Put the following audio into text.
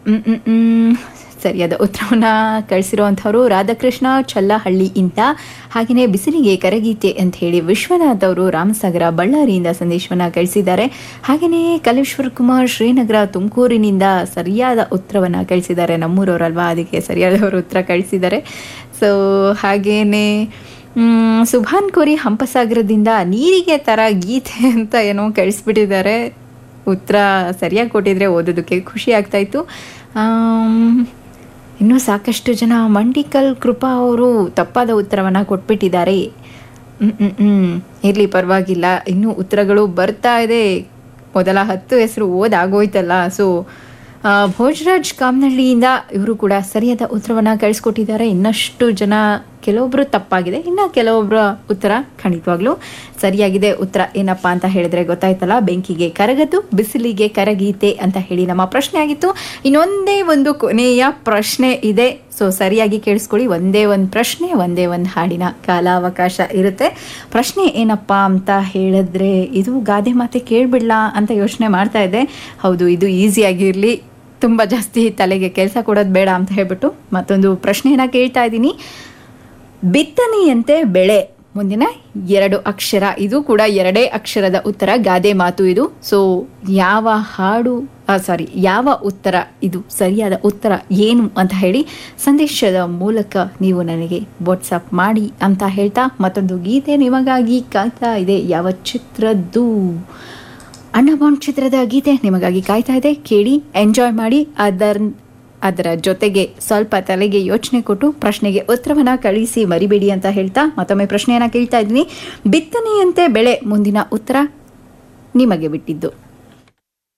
ಮ್, ಮ್, ಮ್. ಸರಿಯಾದ ಉತ್ತರವನ್ನ ಕಳಿಸಿರುವಂಥವ್ರು ರಾಧಾಕೃಷ್ಣ ಚಲ್ಲಹಳ್ಳಿಯಿಂದ ಹಾಗೆಯೇ ಬಿಸಿಲಿಗೆ ಕರಗೀತೆ ಅಂತ ಹೇಳಿ ವಿಶ್ವನಾಥ್ ಅವರು ರಾಮಸಾಗರ ಬಳ್ಳಾರಿಯಿಂದ ಸಂದೇಶವನ್ನ ಕಳಿಸಿದ್ದಾರೆ ಹಾಗೆಯೇ ಕಲೇಶ್ವರ್ ಕುಮಾರ್ ಶ್ರೀನಗರ ತುಮಕೂರಿನಿಂದ ಸರಿಯಾದ ಉತ್ತರವನ್ನ ಕಳಿಸಿದ್ದಾರೆ ನಮ್ಮೂರವರಲ್ವಾ ಅದಕ್ಕೆ ಸರಿಯಾದವರು ಉತ್ತರ ಕಳಿಸಿದ್ದಾರೆ ಸೊ ಹಾಗೇನೆ ಮ್, ಸುಭಾನ್ ಕೋರಿ ಹಂಪಸಾಗರದಿಂದ ನೀರಿಗೆ ತರ ಗೀತೆ ಅಂತ ಏನೋ ಕಳಿಸ್ಬಿಟ್ಟಿದ್ದಾರೆ ಉತ್ತರ ಸರಿಯಾಗಿ ಕೊಟ್ಟಿದ್ರೆ ಓದೋದಕ್ಕೆ ಖುಷಿ ಆಗ್ತಾ ಇತ್ತು ಆಮ್, ಇನ್ನೂ ಸಾಕಷ್ಟು ಜನ ಮಂಡಿಕಲ್ ಕೃಪಾ ಅವರು ತಪ್ಪಾದ ಉತ್ತರವನ್ನು ಕೊಟ್ಬಿಟ್ಟಿದ್ದಾರೆ ಇರಲಿ ಪರವಾಗಿಲ್ಲ ಇನ್ನೂ ಉತ್ತರಗಳು ಬರ್ತಾ ಇದೆ ಮೊದಲ ಹತ್ತು ಹೆಸರು ಓದಾಗೋಯ್ತಲ್ಲ ಸೊ ಭೋಜರಾಜ್ ಕಾಮನಹಳ್ಳಿಯಿಂದ ಇವರು ಕೂಡ ಸರಿಯಾದ ಉತ್ತರವನ್ನು ಕಳಿಸ್ಕೊಟ್ಟಿದ್ದಾರೆ ಇನ್ನಷ್ಟು ಜನ ಕೆಲವೊಬ್ರು ತಪ್ಪಾಗಿದೆ ಇನ್ನು ಕೆಲವೊಬ್ಬರ ಉತ್ತರ ಖಂಡಿತವಾಗ್ಲೂ ಸರಿಯಾಗಿದೆ ಉತ್ತರ ಏನಪ್ಪಾ ಅಂತ ಹೇಳಿದ್ರೆ ಗೊತ್ತಾಯ್ತಲ್ಲ ಬೆಂಕಿಗೆ ಕರಗದು ಬಿಸಿಲಿಗೆ ಕರಗೀತೆ ಅಂತ ಹೇಳಿ ನಮ್ಮ ಪ್ರಶ್ನೆ ಆಗಿತ್ತು ಇನ್ನೊಂದೇ ಒಂದು ಕೊನೆಯ ಪ್ರಶ್ನೆ ಇದೆ ಸೊ ಸರಿಯಾಗಿ ಕೇಳಿಸ್ಕೊಳ್ಳಿ ಒಂದೇ ಒಂದು ಪ್ರಶ್ನೆ ಒಂದೇ ಒಂದು ಹಾಡಿನ ಕಾಲಾವಕಾಶ ಇರುತ್ತೆ ಪ್ರಶ್ನೆ ಏನಪ್ಪಾ ಅಂತ ಹೇಳಿದ್ರೆ ಇದು ಗಾದೆ ಮಾತೆ ಕೇಳ್ಬಿಡ್ಲಾ ಅಂತ ಯೋಚನೆ ಮಾಡ್ತಾ ಇದ್ದೆ ಹೌದು ಇದು ಈಸಿಯಾಗಿರಲಿ ತುಂಬ ಜಾಸ್ತಿ ತಲೆಗೆ ಕೆಲಸ ಕೊಡೋದು ಬೇಡ ಅಂತ ಹೇಳ್ಬಿಟ್ಟು ಮತ್ತೊಂದು ಪ್ರಶ್ನೆಯನ್ನ ಕೇಳ್ತಾ ಇದ್ದೀನಿ ಬಿತ್ತನೆಯಂತೆ ಬೆಳೆ ಮುಂದಿನ ಎರಡು ಅಕ್ಷರ ಇದು ಕೂಡ ಎರಡೇ ಅಕ್ಷರದ ಉತ್ತರ ಗಾದೆ ಮಾತು ಇದು ಸೊ ಯಾವ ಹಾಡು ಸಾರಿ ಯಾವ ಉತ್ತರ ಇದು ಸರಿಯಾದ ಉತ್ತರ ಏನು ಅಂತ ಹೇಳಿ ಸಂದೇಶದ ಮೂಲಕ ನೀವು ನನಗೆ ವಾಟ್ಸಪ್ ಮಾಡಿ ಅಂತ ಹೇಳ್ತಾ ಮತ್ತೊಂದು ಗೀತೆ ನಿಮಗಾಗಿ ಕಾಯ್ತಾ ಇದೆ ಯಾವ ಚಿತ್ರದ್ದು ಅಣ್ಣಬಾಂಡ್ ಚಿತ್ರದ ಗೀತೆ ನಿಮಗಾಗಿ ಕಾಯ್ತಾ ಇದೆ ಕೇಳಿ ಎಂಜಾಯ್ ಮಾಡಿ ಅದರ ಅದರ ಜೊತೆಗೆ ಸ್ವಲ್ಪ ತಲೆಗೆ ಯೋಚನೆ ಕೊಟ್ಟು ಪ್ರಶ್ನೆಗೆ ಉತ್ತರವನ್ನ ಕಳಿಸಿ ಮರಿಬೇಡಿ ಅಂತ ಹೇಳ್ತಾ ಮತ್ತೊಮ್ಮೆ ಪ್ರಶ್ನೆಯನ್ನ ಕೇಳ್ತಾ ಇದ್ದೀನಿ ಬಿತ್ತನೆಯಂತೆ ಬೆಳೆ ಮುಂದಿನ ಉತ್ತರ ನಿಮಗೆ ಬಿಟ್ಟಿದ್ದು